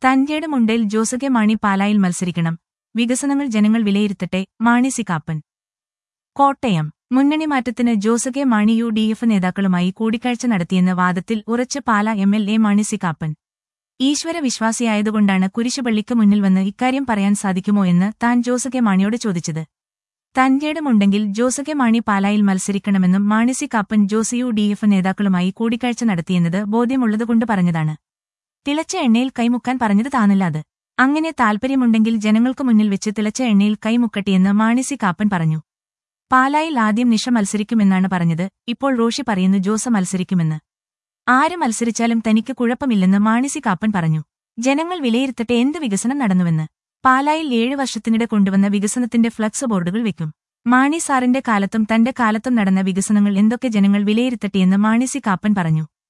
തന്റേട് മുണ്ടേൽ ജോസ് കെ മാണി പാലായിൽ മത്സരിക്കണം വികസനങ്ങൾ ജനങ്ങൾ വിലയിരുത്തട്ടെ മാണി സി കാപ്പൻ കോട്ടയം മുന്നണി മാറ്റത്തിന് Jose K Mani U D F നേതാക്കളുമായി കൂടിക്കാഴ്ച നടത്തിയെന്ന വാദത്തിൽ ഉറച്ച് Pala M L A Mani C Kappan ഈശ്വര വിശ്വാസിയായതുകൊണ്ടാണ് കുരിശുപള്ളിക്ക് മുന്നിൽ വന്ന് ഇക്കാര്യം പറയാൻ സാധിക്കുമോ എന്ന് താൻ ജോസ് കെ മാണിയോട് ചോദിച്ചത് തന്റേടമുണ്ടെങ്കിൽ ജോസ് കെ മാണി പാലായിൽ മത്സരിക്കണമെന്നും Mani C Kappan Jose U D F നേതാക്കളുമായി കൂടിക്കാഴ്ച നടത്തിയെന്നത് ബോധ്യമുള്ളതുകൊണ്ട് പറഞ്ഞതാണ് തിളച്ച എണ്ണയിൽ കൈമുക്കാൻ പറഞ്ഞത് താനല്ല അത് അങ്ങനെ താൽപ്പര്യമുണ്ടെങ്കിൽ ജനങ്ങൾക്ക് മുന്നിൽ വെച്ച് തിളച്ച എണ്ണയിൽ കൈമുക്കട്ടിയെന്ന് മാണി സി കാപ്പൻ പറഞ്ഞു പാലായിൽ ആദ്യം നിഷ മത്സരിക്കുമെന്നാണ് പറഞ്ഞത് ഇപ്പോൾ റോഷി പറയുന്നു ജോസ മത്സരിക്കുമെന്ന് ആര് മത്സരിച്ചാലും തനിക്ക് കുഴപ്പമില്ലെന്ന് മാണി സി കാപ്പൻ പറഞ്ഞു ജനങ്ങൾ വിലയിരുത്തട്ടെ എന്ത് വികസനം നടന്നുവെന്ന് പാലായിൽ ഏഴു വർഷത്തിനിടെ കൊണ്ടുവന്ന വികസനത്തിന്റെ ഫ്ലക്സ് ബോർഡുകൾ വെക്കും മാണി സാറിന്റെ കാലത്തും തന്റെ കാലത്തും നടന്ന വികസനങ്ങൾ എന്തൊക്കെ ജനങ്ങൾ വിലയിരുത്തട്ടെയെന്ന് മാണി സി കാപ്പൻ പറഞ്ഞു